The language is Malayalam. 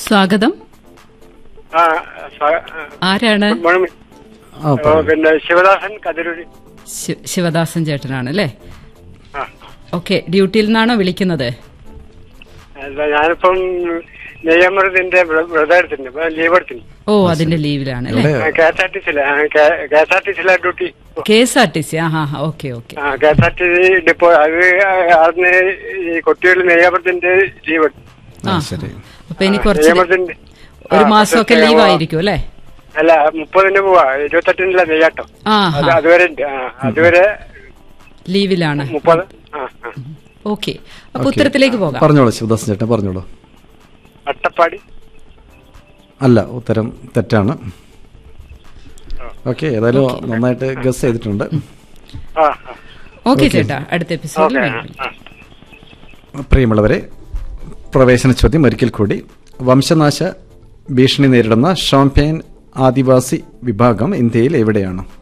സ്വാഗതം ആ സ- ആരാണ് ഗുഡ് മോർണിംഗ് ആ ഓ, പറയൂ. പിന്നെ ശിവദാസൻ കതിരൂരി ശി- ശിവദാസൻ ചേട്ടനാണ് അല്ലേ ആ ഓക്കെ ഡ്യൂട്ടിയിൽ നിന്നാണോ വിളിക്കുന്നത് അല്ല ഞാനിപ്പം നെയ്യമൃതിന്റെ വ്രതം എടുത്തിട്ടുണ്ട് ഇപ്പൊ ലീവ് എടുത്തിന് ഓ അതിന്റെ ലീവിലാണ് അല്ലേ ഇവിടെ കെ എസ് ആർ ടി സിയിലെ കെ എസ് ആർ ടി സിയിലെ duty K S R T C ആ ഹാ ഓക്കെ ഓക്കെ ആ K S R T C depot അത് അവിടുന്ന് ഈ കൊട്ടിയൂർ നെയ്യമൃതിന്റെ ലീവ് എടുത്തു ആ ആ, ശരി അപ്പൊ ഇനി കുറച്ച് നെയ്യമൃതിന്റെ ഒരു ആ, മാസമൊക്കെ കുറച്ച് ലീവ് ആയിരിക്കും അല്ലേ അല്ല മുപ്പതിന് പോവാ ഇരുപത്തെട്ടിനില്ല നെയ്യാട്ടം ആ അത് ഹാ അതുവരെ ഉണ്ട് ആ അതുവരെ ലീവിലാണ് മുപ്പത് ആ ആ ഓക്കെ അപ്പൊ ഓക്കേ. ഉത്തരത്തിലേക്ക് പോകാം പറഞ്ഞോളൂ ശിവദാസൻ ചേട്ടൻ പറഞ്ഞോളൂ അട്ടപ്പാടി അല്ല ഉത്തരം തെറ്റാണ് ഓക്കെ ഏതായാലും നന്നായിട്ട് ഗസ് ചെയ്തിട്ടുണ്ട് ആ ആ ഓക്കെ ചേട്ടാ അടുത്ത എപ്പിസോഡിൽ ഓക്കെ വീണ്ടും ആ ആ പ്രിയമുള്ളവരെ പ്രവേശന ചോദ്യം ഒരിക്കൽ കൂടി വംശനാശ ഭീഷണി നേരിടുന്ന ഷോംപെയിൻ ആദിവാസി വിഭാഗം ഇന്ത്യയിൽ എവിടെയാണ്